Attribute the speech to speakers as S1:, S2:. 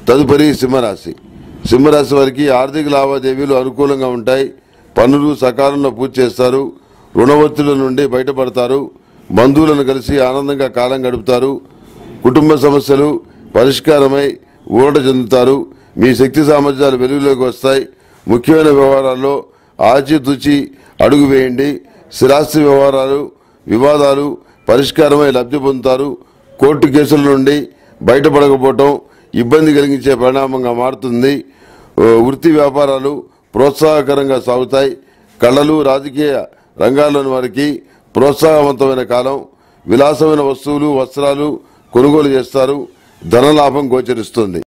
S1: తదుపరి సింహరాశి సింహరాశి వారికి ఆర్థిక లావాదేవీలు అనుకూలంగా ఉంటాయి పనులు సకాలంలో పూర్తి చేస్తారు రుణ ఒత్తిడి నుండి బయటపడతారు బంధువులను కలిసి ఆనందంగా కాలం గడుపుతారు కుటుంబ సమస్యలు పరిష్కారమై ఊరట చెందుతారు మీ శక్తి సామర్థ్యాలు వెలుగులోకి వస్తాయి ముఖ్యమైన వ్యవహారాల్లో ఆచితూచి అడుగు వేయండి స్థిరాస్తి వ్యవహారాలు వివాదాలు పరిష్కారమై లబ్ధి పొందుతారు కోర్టు కేసుల నుండి బయటపడకపోవటం ఇబ్బంది కలిగించే పరిణామంగా మారుతుంది ఓ, వృత్తి వ్యాపారాలు ప్రోత్సాహకరంగా సాగుతాయి కళలు రాజకీయ రంగాల్లోని వారికి ప్రోత్సాహవంతమైన కాలం విలాసమైన వస్తువులు వస్త్రాలు కొనుగోలు చేస్తారు ధనలాభం గోచరిస్తుంది